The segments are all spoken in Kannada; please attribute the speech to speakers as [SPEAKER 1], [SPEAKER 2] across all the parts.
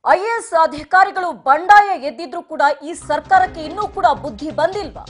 [SPEAKER 1] ಐಎಎಸ್ ಅಧಿಕಾರಿಗಳು ಬಂಡಾಯ ಎದ್ದಿದ್ರು ಕೂಡ ಈ ಸರ್ಕಾರಕ್ಕೆ ಇನ್ನೂ ಕೂಡ ಬುದ್ಧಿ ಬಂದಿಲ್ವಾ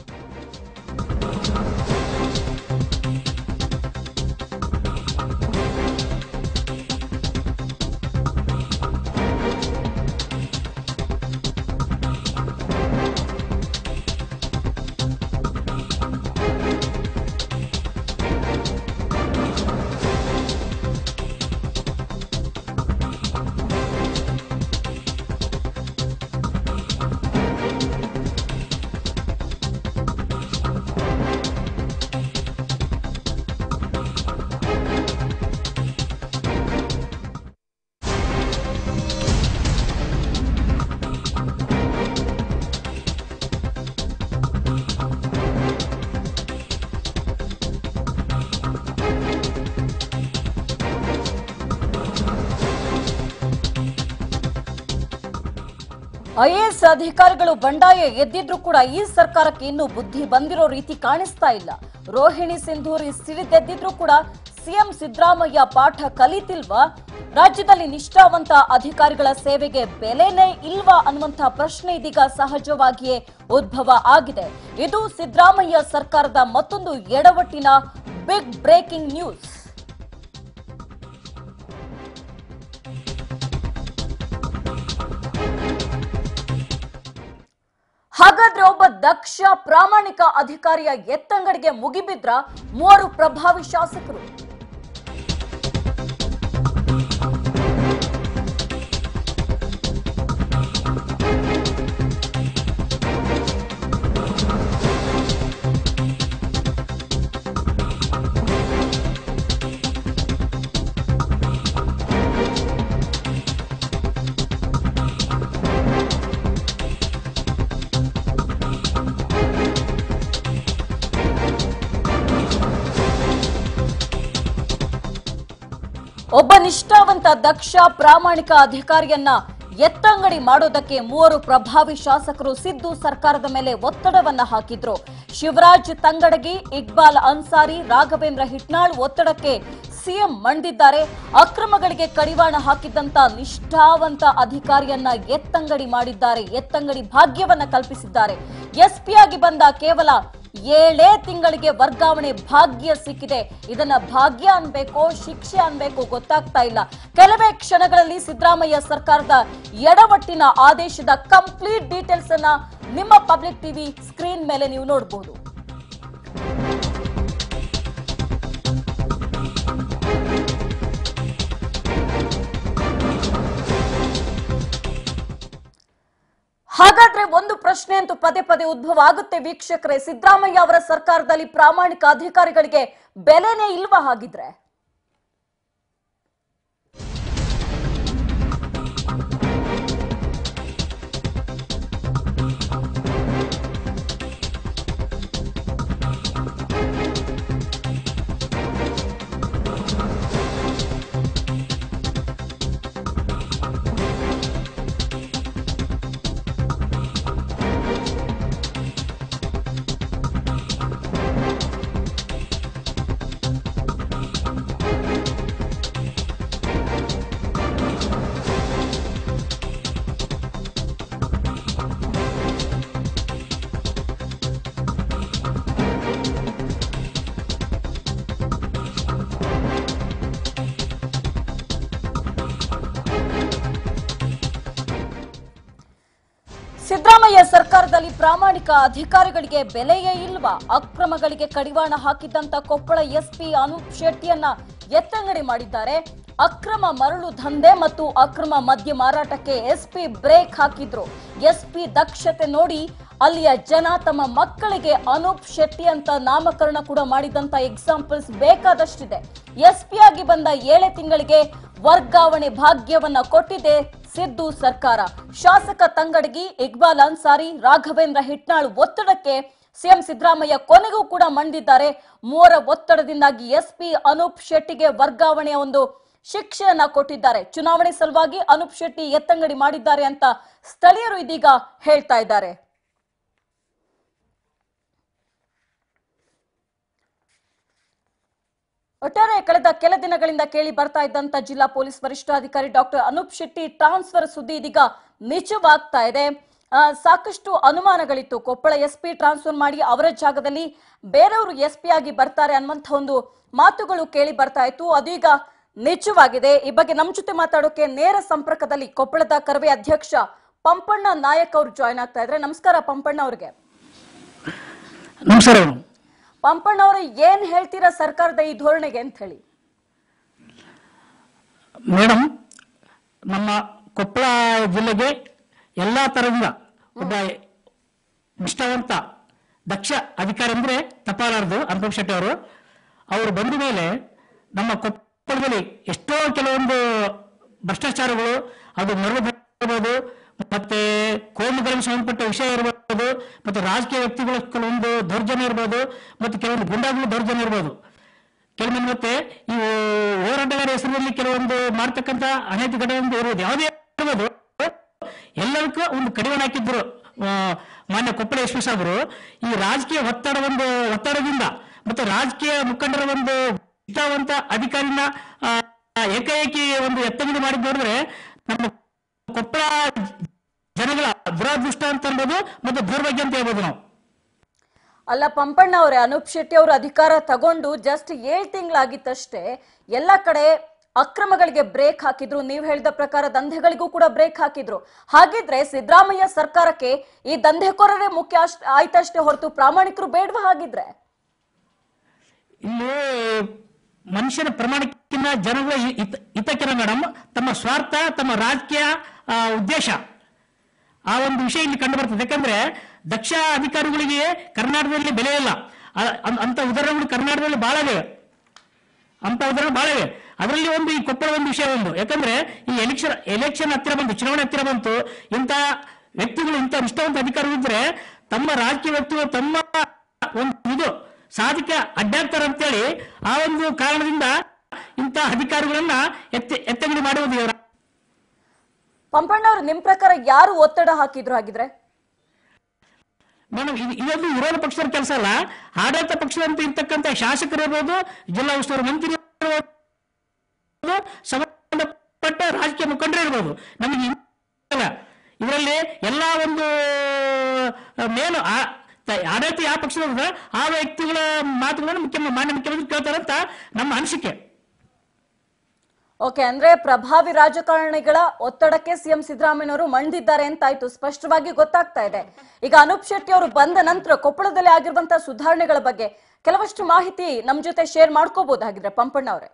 [SPEAKER 1] ಐಎಎಸ್ ಅಧಿಕಾರಿಗಳು ಬಂಡಾಯ ಎದ್ದಿದ್ರು ಕೂಡ ಈ ಸರ್ಕಾರಕ್ಕೆ ಇನ್ನೂ ಬುದ್ಧಿ ಬಂದಿರೋ ರೀತಿ ಕಾಣಿಸ್ತಾ ಇಲ್ಲ ರೋಹಿಣಿ ಸಿಂಧೂರಿ ಸಿಡಿದೆದ್ದಿದ್ರು ಕೂಡ ಸಿಎಂ ಸಿದ್ದರಾಮಯ್ಯ ಪಾಠ ಕಲಿತಿಲ್ವಾ ರಾಜ್ಯದಲ್ಲಿ ನಿಷ್ಠಾವಂತ ಅಧಿಕಾರಿಗಳ ಸೇವೆಗೆ ಬೆಲೆನೇ ಇಲ್ವಾ ಅನ್ನುವಂತಹ ಪ್ರಶ್ನೆ ಇದೀಗ ಸಹಜವಾಗಿಯೇ ಉದ್ಭವ ಆಗಿದೆ ಇದು ಸಿದ್ದರಾಮಯ್ಯ ಸರ್ಕಾರದ ಮತ್ತೊಂದು ಎಡವಟ್ಟಿನ ಬಿಗ್ ಬ್ರೇಕಿಂಗ್ ನ್ಯೂಸ್ ಹಾಗಾದ್ರೆ ಒಬ್ಬ ದಕ್ಷ ಪ್ರಾಮಾಣಿಕ ಅಧಿಕಾರಿಯ ಎತ್ತಂಗಡಿಗೆ ಮುಗಿಬಿದ್ರ ಮೂವರು ಪ್ರಭಾವಿ ಶಾಸಕರು ಒಬ್ಬ ನಿಷ್ಠಾವಂತ ದಕ್ಷ ಪ್ರಾಮಾಣಿಕ ಅಧಿಕಾರಿಯನ್ನ ಎತ್ತಂಗಡಿ ಮಾಡೋದಕ್ಕೆ ಮೂವರು ಪ್ರಭಾವಿ ಶಾಸಕರು ಸಿದ್ದು ಸರ್ಕಾರದ ಮೇಲೆ ಒತ್ತಡವನ್ನ ಹಾಕಿದ್ರು ಶಿವರಾಜ್ ತಂಗಡಗಿ ಇಕ್ಬಾಲ್ ಅನ್ಸಾರಿ ರಾಘವೇಂದ್ರ ಹಿಟ್ನಾಳ್ ಒತ್ತಡಕ್ಕೆ ಸಿಎಂ ಮಂಡಿದ್ದಾರೆ ಅಕ್ರಮಗಳಿಗೆ ಕಡಿವಾಣ ಹಾಕಿದ್ದಂತ ನಿಷ್ಠಾವಂತ ಅಧಿಕಾರಿಯನ್ನ ಎತ್ತಂಗಡಿ ಮಾಡಿದ್ದಾರೆ ಎತ್ತಂಗಡಿ ಭಾಗ್ಯವನ್ನ ಕಲ್ಪಿಸಿದ್ದಾರೆ ಎಸ್ಪಿಯಾಗಿ ಬಂದ ಕೇವಲ ಏಳೇ ತಿಂಗಳಿಗೆ ವರ್ಗಾವಣೆ ಭಾಗ್ಯ ಸಿಕ್ಕಿದೆ ಇದನ್ನ ಭಾಗ್ಯ ಅನ್ಬೇಕೋ ಶಿಕ್ಷೆ ಅನ್ಬೇಕೋ ಗೊತ್ತಾಗ್ತಾ ಇಲ್ಲ ಕೆಲವೇ ಕ್ಷಣಗಳಲ್ಲಿ ಸಿದ್ದರಾಮಯ್ಯ ಸರ್ಕಾರದ ಎಡವಟ್ಟಿನ ಆದೇಶದ ಕಂಪ್ಲೀಟ್ ಡೀಟೇಲ್ಸ್ ಅನ್ನ ನಿಮ್ಮ ಪಬ್ಲಿಕ್ ಟಿವಿ ಸ್ಕ್ರೀನ್ ಮೇಲೆ ನೀವು ನೋಡಬಹುದು ಹಾಗಾದ್ರೆ ಒಂದು ಪ್ರಶ್ನೆ ಅಂತೂ ಪದೇ ಪದೇ ಉದ್ಭವ ಆಗುತ್ತೆ ವೀಕ್ಷಕರೇ ಸಿದ್ದರಾಮಯ್ಯ ಅವರ ಸರ್ಕಾರದಲ್ಲಿ ಪ್ರಾಮಾಣಿಕ ಅಧಿಕಾರಿಗಳಿಗೆ ಬೆಲೆನೇ ಇಲ್ವಾ ಹಾಗಿದ್ರೆ ಸಿದ್ದರಾಮಯ್ಯ ಸರ್ಕಾರದಲ್ಲಿ ಪ್ರಾಮಾಣಿಕ ಅಧಿಕಾರಿಗಳಿಗೆ ಬೆಲೆಯೇ ಇಲ್ವಾ ಅಕ್ರಮಗಳಿಗೆ ಕಡಿವಾಣ ಹಾಕಿದ್ದಂತ ಕೊಪ್ಪಳ ಎಸ್ಪಿ ಅನೂಪ್ ಶೆಟ್ಟಿಯನ್ನ ಎತ್ತಂಗಡಿ ಮಾಡಿದ್ದಾರೆ ಅಕ್ರಮ ಮರಳು ದಂಧೆ ಮತ್ತು ಅಕ್ರಮ ಮದ್ಯ ಮಾರಾಟಕ್ಕೆ ಎಸ್ಪಿ ಬ್ರೇಕ್ ಹಾಕಿದ್ರು ಎಸ್ಪಿ ದಕ್ಷತೆ ನೋಡಿ ಅಲ್ಲಿಯ ಜನ ತಮ್ಮ ಮಕ್ಕಳಿಗೆ ಅನೂಪ್ ಶೆಟ್ಟಿ ಅಂತ ನಾಮಕರಣ ಕೂಡ ಮಾಡಿದಂತ ಎಕ್ಸಾಂಪಲ್ಸ್ ಬೇಕಾದಷ್ಟಿದೆ ಎಸ್ಪಿ ಆಗಿ ಬಂದ ಏಳೆ ತಿಂಗಳಿಗೆ ವರ್ಗಾವಣೆ ಭಾಗ್ಯವನ್ನ ಕೊಟ್ಟಿದೆ ಸಿದ್ದು ಸರ್ಕಾರ ಶಾಸಕ ತಂಗಡಗಿ ಇಕ್ಬಾಲ್ ಅನ್ಸಾರಿ ರಾಘವೇಂದ್ರ ಹಿಟ್ನಾಳ್ ಒತ್ತಡಕ್ಕೆ ಸಿಎಂ ಸಿದ್ದರಾಮಯ್ಯ ಕೊನೆಗೂ ಕೂಡ ಮಂಡಿದ್ದಾರೆ ಮೂವರ ಒತ್ತಡದಿಂದಾಗಿ ಎಸ್ಪಿ ಅನೂಪ್ ಶೆಟ್ಟಿಗೆ ವರ್ಗಾವಣೆಯ ಒಂದು ಶಿಕ್ಷೆಯನ್ನ ಕೊಟ್ಟಿದ್ದಾರೆ ಚುನಾವಣೆ ಸಲುವಾಗಿ ಅನೂಪ್ ಶೆಟ್ಟಿ ಎತ್ತಂಗಡಿ ಮಾಡಿದ್ದಾರೆ ಅಂತ ಸ್ಥಳೀಯರು ಇದೀಗ ಹೇಳ್ತಾ ಇದ್ದಾರೆ ಒಟ್ಟಾರೆ ಕಳೆದ ಕೆಲ ದಿನಗಳಿಂದ ಕೇಳಿ ಬರ್ತಾ ಇದ್ದಂತ ಜಿಲ್ಲಾ ಪೊಲೀಸ್ ವರಿಷ್ಠಾಧಿಕಾರಿ ಡಾಕ್ಟರ್ ಅನೂಪ್ ಶೆಟ್ಟಿ ಟ್ರಾನ್ಸ್ಫರ್ ಸುದ್ದಿ ಇದೀಗ ನಿಜವಾಗ್ತಾ ಇದೆ ಆ, ಸಾಕಷ್ಟು ಅನುಮಾನಗಳಿತ್ತು ಕೊಪ್ಪಳ ಎಸ್ ಪಿ ಟ್ರಾನ್ಸ್ಫರ್ ಮಾಡಿ ಅವರ ಜಾಗದಲ್ಲಿ ಬೇರೆಯವರು ಎಸ್ ಪಿ ಆಗಿ ಬರ್ತಾರೆ ಅನ್ನುವಂಥ ಒಂದು ಮಾತುಗಳು ಕೇಳಿ ಬರ್ತಾ ಇತ್ತು ಅದೀಗ ನಿಜವಾಗಿದೆ ಈ ಬಗ್ಗೆ ನಮ್ಮ ಜೊತೆ ಮಾತಾಡೋಕೆ ನೇರ ಸಂಪರ್ಕದಲ್ಲಿ ಕೊಪ್ಪಳದ ಕರವೇ ಅಧ್ಯಕ್ಷ ಪಂಪಣ್ಣ ನಾಯಕ್ ಅವರು ಜಾಯ್ನ್ ಆಗ್ತಾ ಇದ್ರೆ ನಮಸ್ಕಾರ ಪಂಪಣ್ಣ ಅವ್ರಿಗೆ
[SPEAKER 2] ನಮಸ್ಕಾರ ಮೇಡಮ್
[SPEAKER 1] ಪಂಪಣ್ಣ ಅವರು ಏನ್ ಹೇಳ್ತೀರಾ ಸರ್ಕಾರದ ಈ ಧೋರಣೆಗೆ ಅಂತ ಹೇಳಿ
[SPEAKER 2] ಮೇಡಮ್ ನಮ್ಮ ಕೊಪ್ಪಳ ಜಿಲ್ಲೆಗೆ ಎಲ್ಲ ತರದಿಂದ ಒಬ್ಬ ನಿಷ್ಠಾವಂತ ದಕ್ಷ ಅಧಿಕಾರಿ ಅಂದ್ರೆ ತಪ್ಪಾಲಾರದು ಅನುಪಮ್ ಶೆಟ್ಟಿ ಅವರು ಅವರು ಬಂದ ಮೇಲೆ ನಮ್ಮ ಕೊಪ್ಪಳದಲ್ಲಿ ಎಷ್ಟೋ ಕೆಲವೊಂದು ಭ್ರಷ್ಟಾಚಾರಗಳು ಅದು ಮರಳು ಇರ್ಬೋದು ಮತ್ತೆ ಕೋಮುಗಳಿಗೆ ಸಂಬಂಧಪಟ್ಟ ವಿಷಯ ಇರ್ಬೋದು ಮತ್ತೆ ರಾಜಕೀಯ ವ್ಯಕ್ತಿಗಳ ಕೆಲವೊಂದು ದೌರ್ಜನ್ಯ ಇರ್ಬೋದು ಮತ್ತೆ ಕೆಲವೊಂದು ಗುಂಡಾಗಳು ದೌರ್ಜನ್ಯ ಇರ್ಬೋದು ಕೆಲವೊಂದು ಮತ್ತೆ ಈ ಹೋರಾಟಗಾರ ಹೆಸರಿನಲ್ಲಿ ಕೆಲವೊಂದು ಮಾಡ್ತಕ್ಕಂಥ ಅನೇಕ ಘಟನೆಗಳು ಇರುವುದು ಯಾವುದೇ ಇರ್ಬೋದು ಎಲ್ಲದಕ್ಕೂ ಒಂದು ಕಡಿವಾಣ ಹಾಕಿದ್ರು ಆ, ಮಾನ್ಯ ಕೊಪ್ಪಳ ಎಸ್ ಪಿ ಸಾಹೇಬರು ಈ ರಾಜಕೀಯ ಒತ್ತಡ ಒಂದು ಒತ್ತಡದಿಂದ ಮತ್ತೆ ರಾಜಕೀಯ ಮುಖಂಡರ ಒಂದು ನಿಷ್ಠಾವಂತ ಅಧಿಕಾರಿನ ಆ, ಏಕಾಏಕಿ ಒಂದು ಎತ್ತಂಗಡಿ ಮಾಡಿ ನೋಡಿದ್ರೆ ನಮ್ಮ ಕೊಪ್ಪಳ ಜನಗಳ ದುರಾದೃಷ್ಟ ಅಂತ ಅನ್ಬೋದು ಮತ್ತೆ ದೌರ್ಭಾಗ್ಯ ಅಂತ ಹೇಳ್ಬೋದು ನಾವು
[SPEAKER 1] ಅಲ್ಲ ಪಂಪಣ್ಣ ಅವರೇ ಅನೂಪ್ ಶೆಟ್ಟಿ ಅವರು ಅಧಿಕಾರ ತಗೊಂಡು ಜಸ್ಟ್ ಏಳ್ ತಿಂಗಳಾಗಿತ್ತಷ್ಟೇ ಎಲ್ಲ ಕಡೆ ಅಕ್ರಮಗಳಿಗೆ ಬ್ರೇಕ್ ಹಾಕಿದ್ರು ನೀವು ಹೇಳಿದ ಪ್ರಕಾರ ದಂಧೆಗಳಿಗೂ ಕೂಡ ಬ್ರೇಕ್ ಹಾಕಿದ್ರು ಹಾಗಿದ್ರೆ ಸಿದ್ದರಾಮಯ್ಯ ಸರ್ಕಾರಕ್ಕೆ ಈ ದಂಧೆಕೋರರೇ ಮುಖ್ಯ ಅಷ್ಟ್- ಆಯ್ತಷ್ಟೇ ಹೊರತು ಪ್ರಾಮಾಣಿಕರು ಬೇಡವಾ ಹಾಗಿದ್ರೆ
[SPEAKER 2] ಇಲ್ಲಿ ಮನುಷ್ಯನ ಪ್ರಮಾಣಕ್ಕಿಂತ ಜನಗಳ ಹಿತ- ಹಿತಕ್ಕಿನ ಮೇಡಮ್ ತಮ್ಮ ಸ್ವಾರ್ಥ ತಮ್ಮ ರಾಜಕೀಯ ಆ, ಉದ್ದೇಶ ಆ ಒಂದು ವಿಷಯ ಇಲ್ಲಿ ಕಂಡು ಬರ್ತದೆ ಯಾಕಂದ್ರೆ ದಕ್ಷ ಅಧಿಕಾರಿಗಳಿಗೆ ಕರ್ನಾಟಕದಲ್ಲಿ ಬೆಲೆ ಇಲ್ಲ ಆ- ಅಂ- ಅಂತ ಉದಾಹರಣೆಗಳು ಕರ್ನಾಟಕದಲ್ಲಿ ಬಹಳ ಇವೆ ಅಂತ ಉದಾಹರಣೆ ಬಹಳ ಇವೆ ಅದರಲ್ಲಿ ಒಂದು ಈ ಕೊಪ್ಪಳ ಒಂದು ವಿಷಯ ಒಂದು ಯಾಕಂದ್ರೆ ಈ ಎಲೆಕ್ಷನ್ ಎಲೆಕ್ಷನ್ ಹತ್ತಿರ ಬಂತು ಚುನಾವಣೆ ಹತ್ತಿರ ಬಂತು ಇಂಥ ವ್ಯಕ್ತಿಗಳು ಇಂಥ ನಿಷ್ಠಾವಂತ ಅಧಿಕಾರಿಗಳು ಇದ್ರೆ ತಮ್ಮ ರಾಜಕೀಯ ವ್ಯಕ್ತಿಗಳು ತಮ್ಮ ಒಂದು ಇದು ಸಾಧಕ ಅಡ್ಡಾಗ್ತಾರೆ ಅಂತೇಳಿ ಆ ಒಂದು ಕಾರಣದಿಂದ ಇಂಥ ಅಧಿಕಾರಿಗಳನ್ನ ಎತ್ತಿ ಎತ್ತಂಗಡಿ ಮಾಡುವುದು ಇವರ
[SPEAKER 1] ಪಂಪಣ್ಣ ಅವರು ನಿಮ್ ಪ್ರಕಾರ ಯಾರು ಒತ್ತಡ ಹಾಕಿದ್ರು ಹಾಗಿದ್ರೆ
[SPEAKER 2] ಮೇಡಮ್ ಇದು ಇದೊಂದು ವಿರೋಧ ಪಕ್ಷದ ಕೆಲಸ ಅಲ್ಲ ಆಡಳಿತ ಪಕ್ಷದಂತ ಇರ್ತಕ್ಕಂಥ ಶಾಸಕರು ಇರ್ಬೋದು ಜಿಲ್ಲಾ ಉಸ್ತುವಾರಿ ಮಂತ್ರಿ ಇರ್ಬೋದು ಸಂಬಂಧಪಟ್ಟ ರಾಜಕೀಯ ಮುಖಂಡರು ಇರ್ಬೋದು ನಮಗೆ ಇಲ್ಲ ಇದರಲ್ಲಿ ಎಲ್ಲಾ ಒಂದು ಮೇಲು ಆ- ತ- ಆಡಳಿತ ಯಾವ ಪಕ್ಷದ ಆ ವ್ಯಕ್ತಿಗಳ ಮಾತುಗಳನ್ನು ಮುಖ್ಯ ಮಾನ್ಯ ಮುಖ್ಯಮಂತ್ರಿ ಕೇಳ್ತಾರೆ ಅಂತ ನಮ್ಮ ಅನಿಸಿಕೆ
[SPEAKER 1] ಓಕೆ ಅಂದ್ರೆ ಪ್ರಭಾವಿ ರಾಜಕಾರಣಿಗಳ ಒತ್ತಡಕ್ಕೆ ಸಿಎಂ ಸಿದ್ದರಾಮಯ್ಯನವರು ಮಣಿದಿದ್ದಾರೆ ಅಂತಾಯ್ತು ಸ್ಪಷ್ಟವಾಗಿ ಗೊತ್ತಾಗ್ತಾ ಇದೆ ಈಗ ಅನೂಪ್ ಶೆಟ್ಟಿ ಅವರು ಬಂದ ನಂತರ ಕೊಪ್ಪಳದಲ್ಲಿ ಆಗಿರುವಂತಹ ಸುಧಾರಣೆಗಳ ಬಗ್ಗೆ ಕೆಲವಷ್ಟು ಮಾಹಿತಿ ನಮ್ ಜೊತೆ ಶೇರ್ ಮಾಡ್ಕೋಬಹುದಾಗಿದ್ರೆ ಪಂಪಣ್ಣ ಅವರೇ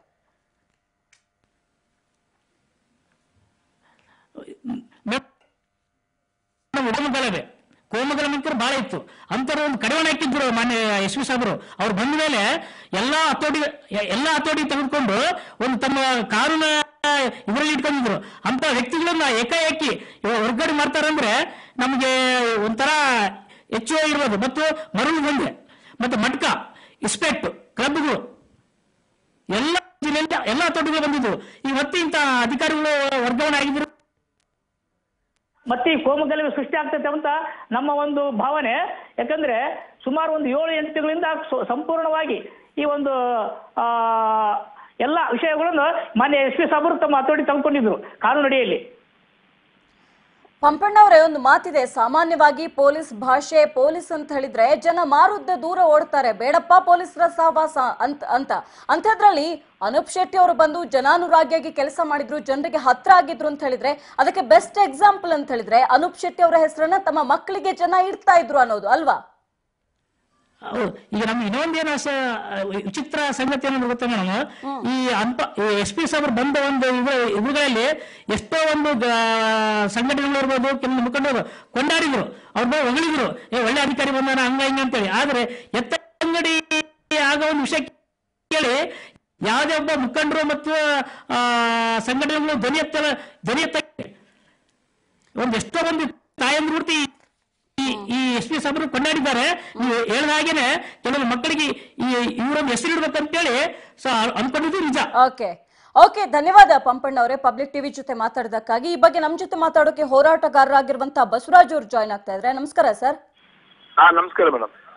[SPEAKER 2] ಉಡಮಗಲವೇ ಕೋಮಗಲ ಮಂತ್ರ ಬಹಳ ಇತ್ತು ಅಂತರ ಒಂದು ಕಡಿವಾಣ ಹಾಕಿದ್ರು ಮಾನ್ಯ ಎಸ್ ಪಿ ಸಾಹೇಬರು ಅವ್ರು ಬಂದ ಮೇಲೆ ಎಲ್ಲಾ ಹತೋಟಿ ಎಲ್ಲಾ ಹತೋಟಿ ತೆಗೆದುಕೊಂಡು ಒಂದು ತಮ್ಮ ಕಾನೂನ ಇದರಲ್ಲಿ ಇಟ್ಕೊಂಡಿದ್ರು ಅಂತ ವ್ಯಕ್ತಿಗಳನ್ನ ಏಕಾಏಕಿ ಇವಾಗ ಹೊರಗಡೆ ಮಾಡ್ತಾರಂದ್ರೆ ನಮಗೆ ಒಂಥರ ಹೆಚ್ಚು ಇರ್ಬೋದು ಮತ್ತು ಮರಳು ದಂಧೆ ಮತ್ತೆ ಮಟ್ಕ ಇಸ್ಪೆಕ್ಟ್ ಕ್ಲಬ್ಗಳು ಎಲ್ಲ ಜಿಲ್ಲೆಯಲ್ಲಿ ಎಲ್ಲ ಹತೋಟಿಗಳು ಬಂದಿದ್ವು ಇವತ್ತು ಇಂಥ ಅಧಿಕಾರಿಗಳು ವರ್ಗಾವಣೆ ಆಗಿದ್ರು
[SPEAKER 3] ಮತ್ತೆ ಈ ಕೋಮಗಲಭೆ ಸೃಷ್ಟಿ ಆಗ್ತೈತೆ ಅಂತ ನಮ್ಮ ಒಂದು ಭಾವನೆ ಯಾಕಂದ್ರೆ ಸುಮಾರು ಒಂದು ಏಳು ಎಂಟು ತಿಂಗಳಿಂದ ಸು- ಸಂಪೂರ್ಣವಾಗಿ ಈ ಒಂದು ಆ, ಎಲ್ಲ ವಿಷಯಗಳನ್ನು ಮಾನ್ಯ ಎಸ್ ಪಿ ಸಾಬರು ತಮ್ಮ ಹತೋಟಿ ತೆಗೆದುಕೊಂಡಿದ್ರು ಕಾನೂನು ಅಡಿಯಲ್ಲಿ
[SPEAKER 1] ಪಂಪಣ್ಣ ಅವರೇ ಒಂದು ಮಾತಿದೆ ಸಾಮಾನ್ಯವಾಗಿ ಪೊಲೀಸ್ ಭಾಷೆ ಪೊಲೀಸ್ ಅಂತ ಹೇಳಿದ್ರೆ ಜನ ಮಾರುದ್ದ ದೂರ ಓಡ್ತಾರೆ ಬೇಡಪ್ಪ ಪೊಲೀಸರ ಸಹವಾಸ ಅಂತ ಅಂತ ಅಂಥದ್ರಲ್ಲಿ ಅನೂಪ್ ಶೆಟ್ಟಿ ಅವರು ಬಂದು ಜನಾನುರಾಗಿಯಾಗಿ ಕೆಲಸ ಮಾಡಿದ್ರು ಜನರಿಗೆ ಹತ್ರ ಆಗಿದ್ರು ಅಂತ ಹೇಳಿದ್ರೆ ಅದಕ್ಕೆ ಬೆಸ್ಟ್ ಎಕ್ಸಾಂಪಲ್ ಅಂತ ಹೇಳಿದ್ರೆ ಅನೂಪ್ ಶೆಟ್ಟಿ ಅವರ ಹೆಸರನ್ನ ತಮ್ಮ ಮಕ್ಕಳಿಗೆ ಜನ ಇಡ್ತಾ ಇದ್ರು ಅನ್ನೋದು ಅಲ್ವಾ
[SPEAKER 2] ಹೌದು. ಈಗ ನಮ್ಗೆ ಇನ್ನೊಂದೇನು ಸ ವಿಚಿತ್ರ ಸಂಗತಿ ಏನಂದ್ರೆ ಗೊತ್ತಾ ಮೇಡಮ್ ಈ ಅಂಪ ಎಸ್ ಪಿ ಸಾಹೇಬ್ರು ಬಂದ ಒಂದು ಇದ್ರ ಇವುಗಳಲ್ಲಿ ಎಷ್ಟೋ ಒಂದು ಗ- ಸಂಘಟನೆಗಳು ಇರ್ಬೋದು ಕೆಲವೊಂದು ಮುಖಂಡರು ಕೊಂಡಾಡಿದ್ರು ಅವ್ರ ಮೇಲೆ ಹೊಗಳಿದ್ರು ಏ ಒಳ್ಳೆ ಅಧಿಕಾರಿ ಬಂದಾನ ಹಂಗ ಹಿಂಗ ಅಂತೇಳಿ ಆದ್ರೆ ಎತ್ತ ಅಂಗಡಿ ಆಗೋ ಒಂದು ವಿಷಯ ಕೇಳಿ ಯಾವುದೇ ಒಬ್ಬ ಮುಖಂಡರು ಮತ್ತು ಆ, ಸಂಘಟನೆಗಳು ಧ್ವನಿ ಎತ್ತ ಧ್ವನಿ ಎತ್ತ ಒಂದು ಎಷ್ಟೋ ಒಂದು ತಾಯಂದ್ರು ಮೂರ್ತಿ ಈ ಈ ಎಸ್ ಪಿ ಸಾಹೇಬರು ಕೊಂಡಾಡಿದ್ದಾರೆ ನೀವು ಹೇಳಿದ ಹಾಗೇನೆ ಕೆಲವು ಮಕ್ಕಳಿಗೆ ಈ ಇವರೊಂದು ಹೆಸರು ಇಡ್ಬೇಕಂತೇಳಿ ಸ ಅನ್ಕೊಂಡಿದ್ದು ನಿಜ
[SPEAKER 1] ಓಕೆ ಓಕೆ ಧನ್ಯವಾದ ಪಂಪಣ್ಣ ಅವರೇ ಪಬ್ಲಿಕ್ ಟಿವಿ ಜೊತೆ ಮಾತಾಡೋದಕ್ಕಾಗಿ ಈ ಬಗ್ಗೆ ನಮ್ ಜೊತೆ ಮಾತಾಡೋಕೆ ಹೋರಾಟಗಾರರಾಗಿರುವಂತಹ ಬಸವರಾಜ್ ಅವರು ಜಾಯ್ನ್ ಆಗ್ತಾ ಇದ್ರೆ ನಮಸ್ಕಾರ ಸರ್
[SPEAKER 4] ಹಾ ನಮಸ್ಕಾರ ಮೇಡಮ್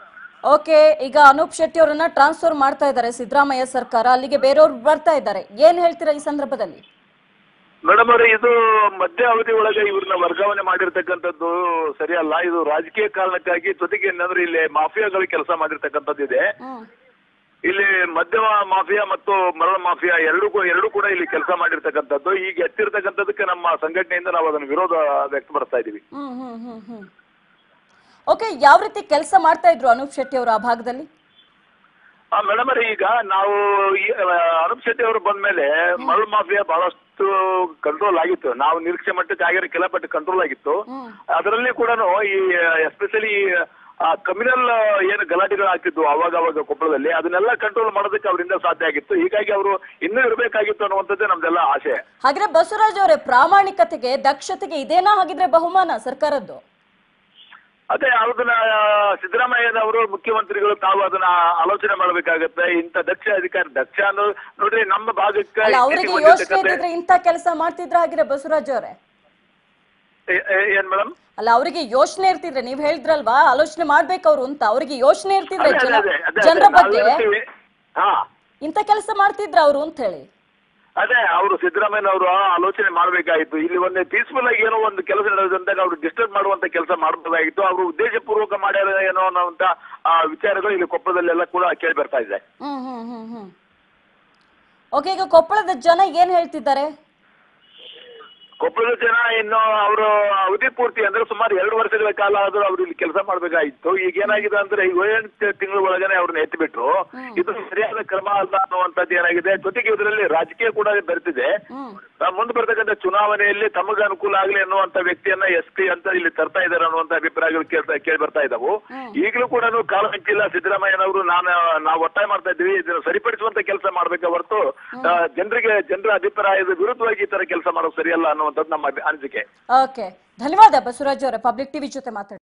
[SPEAKER 1] ಓಕೆ ಈಗ ಅನೂಪ್ ಶೆಟ್ಟಿ ಅವರನ್ನ ಟ್ರಾನ್ಸ್ಫರ್ ಮಾಡ್ತಾ ಇದ್ದಾರೆ ಸಿದ್ದರಾಮಯ್ಯ ಸರ್ಕಾರ ಅಲ್ಲಿಗೆ ಬೇರೆಯವ್ರು ಬರ್ತಾ ಇದ್ದಾರೆ ಏನ್ ಹೇಳ್ತೀರಾ ಈ ಸಂದರ್ಭದಲ್ಲಿ
[SPEAKER 4] ಮೇಡಮ್ ಅವರೇ ಇದು ಮಧ್ಯ ಅವಧಿ ಒಳಗೆ ಇವ್ರನ್ನ ವರ್ಗಾವಣೆ ಮಾಡಿರ್ತಕ್ಕಂಥದ್ದು ಸರಿಯಲ್ಲ ಇದು ರಾಜಕೀಯ ಕಾರಣಕ್ಕಾಗಿ ಜೊತೆಗೆ ಏನಂದ್ರೆ ಇಲ್ಲಿ ಮಾಫಿಯಾಗಳು ಕೆಲಸ ಮಾಡಿರ್ತಕ್ಕಂಥದ್ದು ಇದೆ
[SPEAKER 1] ಹ್ಮ್
[SPEAKER 4] ಇಲ್ಲಿ ಮಧ್ಯಮ ಮಾಫಿಯಾ ಮತ್ತು ಮರಳ ಮಾಫಿಯಾ ಎರಡೂ ಕೂ- ಎರಡೂ ಕೂಡ ಇಲ್ಲಿ ಕೆಲಸ ಮಾಡಿರ್ತಕ್ಕಂಥದ್ದು ಈಗ ಎತ್ತಿರ್ತಕ್ಕಂಥದ್ದಕ್ಕೆ ನಮ್ಮ ಸಂಘಟನೆಯಿಂದ ನಾವು ಅದನ್ನು ವಿರೋಧ ವ್ಯಕ್ತಪಡಿಸ್ತಾ ಇದೀವಿ
[SPEAKER 1] ಹ್ಮ್ ಹ್ಮ್ ಹ್ಮ್ ಹ್ಮ್ ಓಕೆ ಯಾವ ರೀತಿ ಕೆಲಸ ಮಾಡ್ತಾ ಇದ್ರು ಅನೂಪ್ ಶೆಟ್ಟಿ ಅವರು ಆ ಭಾಗದಲ್ಲಿ
[SPEAKER 4] ಆ ಮೇಡಮ್ ಅವರೇ ಈಗ ನಾವು ಈ, ಆ, ಅನೂಪ್ ಶೆಟ್ಟಿ ಅವರು ಬಂದ್ಮೇಲೆ ಮರಳು ಮಾಫಿಯಾ ಬಹಳಷ್ಟು ಕಂಟ್ರೋಲ್ ಆಗಿತ್ತು ನಾವು ನಿರೀಕ್ಷೆ ಮಟ್ಟಕ್ಕೆ ಆಗಿರೋ ಕೆಲಪಟ್ಟು ಕಂಟ್ರೋಲ್ ಆಗಿತ್ತು ಅದರಲ್ಲಿ ಕೂಡ ಈ ಎಸ್ಪೆಷಲಿ ಕಮ್ಯುನಲ್ ಏನು ಗಲಾಟೆಗಳು ಆಗ್ತಿದ್ವು ಅವಾಗ ಅವಾಗ ಕೊಪ್ಪಳದಲ್ಲಿ ಅದನ್ನೆಲ್ಲ ಕಂಟ್ರೋಲ್ ಮಾಡೋದಕ್ಕೆ ಅವರಿಂದ ಸಾಧ್ಯ ಆಗಿತ್ತು ಹೀಗಾಗಿ ಅವರು ಇನ್ನೂ ಇರಬೇಕಾಗಿತ್ತು ಅನ್ನುವಂಥದ್ದೇ ನಮ್ದೆಲ್ಲ ಆಸೆ
[SPEAKER 1] ಹಾಗಾದ್ರೆ ಬಸವರಾಜ್ ಅವರೇ ಪ್ರಾಮಾಣಿಕತೆಗೆ ದಕ್ಷತೆಗೆ ಇದೇನಾ ಹಾಗಿದ್ರೆ ಬಹುಮಾನ ಸರ್ಕಾರದ್ದು
[SPEAKER 4] ಅದೇ ಅದನ್ನ ಸಿದ್ದರಾಮಯ್ಯನವರು ಮುಖ್ಯಮಂತ್ರಿಗಳು ತಾವು ಅದನ್ನ ಆಲೋಚನೆ ಮಾಡಬೇಕಾಗತ್ತೆ ಇಂಥ ದಕ್ಷ ಅಧಿಕಾರಿ ದಕ್ಷ ಅನ್ನೋ ನೋಡ್ರಿ ನಮ್ಮ ಭಾಗಕ್ಕೆ
[SPEAKER 1] ಅಲ್ಲ
[SPEAKER 4] ಇತ್ತೀಚೆಗೆ
[SPEAKER 1] ಅವರಿಗೆ ಯೋಚನೆ
[SPEAKER 4] ಬಂದಿರ್ತಕ್ಕಂಥ-
[SPEAKER 1] ಇದ್ದಿದ್ರೆ ಇಂಥ ಕೆಲಸ ಮಾಡ್ತಿದ್ರ ಹಾಗಿದ್ರೆ ಬಸವರಾಜ್ ಅವರೇ
[SPEAKER 4] ಏ- ಏ- ಏನ್ ಮೇಡಮ್
[SPEAKER 1] ಅಲ್ಲ ಅವರಿಗೆ ಯೋಚನೆ ಇರ್ತಿದ್ರೆ ನೀವ್ ಹೇಳಿದ್ರಲ್ವಾ ಆಲೋಚನೆ ಮಾಡ್ಬೇಕು ಅವ್ರು ಅಂತ ಅವರಿಗೆ ಯೋಚನೆ ಇರ್ತಿದ್ರೆ
[SPEAKER 4] ಅದೇ,
[SPEAKER 1] ಜನ
[SPEAKER 4] ಅದೇ, ಅದೇ,
[SPEAKER 1] ಜನರ
[SPEAKER 4] ಅದೇ, ನಾವು
[SPEAKER 1] ಬಗ್ಗೆ
[SPEAKER 4] ಹೇಳ್ತೀವಿ. ಹಾ
[SPEAKER 1] ಇಂಥ ಕೆಲಸ ಮಾಡ್ತಿದ್ರ ಅವರು ಅಂತ ಹೇಳಿ
[SPEAKER 4] ಅದೇ ಅವರು ಸಿದ್ದರಾಮಯ್ಯನವರು ಆಲೋಚನೆ ಮಾಡಬೇಕಾಗಿತ್ತು ಇಲ್ಲಿ ಒಂದು ಪೀಸ್ಫುಲ್ ಆಗಿ ಏನೋ ಒಂದು ಕೆಲಸ ನಡೆದಂತಾಗ ಅವರು ಡಿಸ್ಟರ್ಬ್ ಮಾಡುವಂತ ಕೆಲಸ ಮಾಡಬಹುದಾಗಿತ್ತು ಅವರು ಉದ್ದೇಶಪೂರ್ವಕ ಮಾಡ್ಯಾರ ಏನೋ ಅನ್ನೋಂತ ಆ, ವಿಚಾರಗಳು ಇಲ್ಲಿ ಕೊಪ್ಪಳದಲ್ಲೆಲ್ಲ ಕೂಡ ಕೇಳಿ ಬರ್ತಾ ಇದೆ
[SPEAKER 1] ಹ್ಮ್ ಹ್ಮ್ ಹ್ಮ್ ಹ್ಮ್ ಓಕೆ ಈಗ ಕೊಪ್ಪಳದ ಜನ ಏನ್ ಹೇಳ್ತಿದ್ದಾರೆ
[SPEAKER 4] ಕೊಪ್ಪಳದ ಜನ ಇನ್ನು ಅವರು ಅವಧಿ ಪೂರ್ತಿ ಅಂದ್ರೆ ಸುಮಾರು ಎರಡು ವರ್ಷಗಳ ಕಾಲ ಆದ್ರೂ ಅವ್ರು ಇಲ್ಲಿ ಕೆಲಸ ಮಾಡ್ಬೇಕಾಗಿತ್ತು ಈಗ ಏನಾಗಿದೆ ಅಂದ್ರೆ ಈ ಏಳೆಂಟು ತಿಂಗಳ ಒಳಗನೆ ಅವ್ರನ್ನ ಎತ್ತಿಬಿಟ್ರು ಇದು ಸರಿಯಾದ ಕ್ರಮ ಅಲ್ಲ ಅನ್ನುವಂಥದ್ದು ಏನಾಗಿದೆ ಜೊತೆಗೆ ಇದರಲ್ಲಿ ರಾಜಕೀಯ ಕೂಡ ಬೆರೆತಿದೆ ಆ, ಮುಂದೆ ಬರ್ತಕ್ಕಂಥ ಚುನಾವಣೆಯಲ್ಲಿ ತಮಗೆ ಅನುಕೂಲ ಆಗಲಿ ಅನ್ನುವಂತ ವ್ಯಕ್ತಿಯನ್ನ ಎಸ್ ಪಿ ಅಂತ ಇಲ್ಲಿ ತರ್ತಾ ಇದ್ದಾರೆ ಅನ್ನುವಂತ ಅಭಿಪ್ರಾಯಗಳು ಕೇಳ್ತಾ ಕೇಳಿ ಬರ್ತಾ ಇದಾವು ಈಗಲೂ ಕೂಡ ಕಾಲ ಮಿಂಚಿಲ್ಲ ಸಿದ್ದರಾಮಯ್ಯನವರು ನಾನು ನಾವು ಒತ್ತಾಯ ಮಾಡ್ತಾ ಇದ್ದೀವಿ ಇದನ್ನು ಸರಿಪಡಿಸುವಂತ ಕೆಲಸ ಮಾಡ್ಬೇಕೆ ಹೊರತು ಆ, ಜನರಿಗೆ ಜನರ ಅಭಿಪ್ರಾಯದ ವಿರುದ್ಧವಾಗಿ ಈ ತರ ಕೆಲಸ ಮಾಡೋದು ಸರಿಯಲ್ಲ ಅನ್ನುವಂಥದ್ದು ನಮ್ಮ ಅಭಿ- ಅನಿಸಿಕೆ
[SPEAKER 1] ಓಕೆ ಧನ್ಯವಾದ ಬಸವರಾಜ್ ಅವರೇ ಪಬ್ಲಿಕ್ ಟಿವಿ ಜೊತೆ ಮಾತಾಡಿ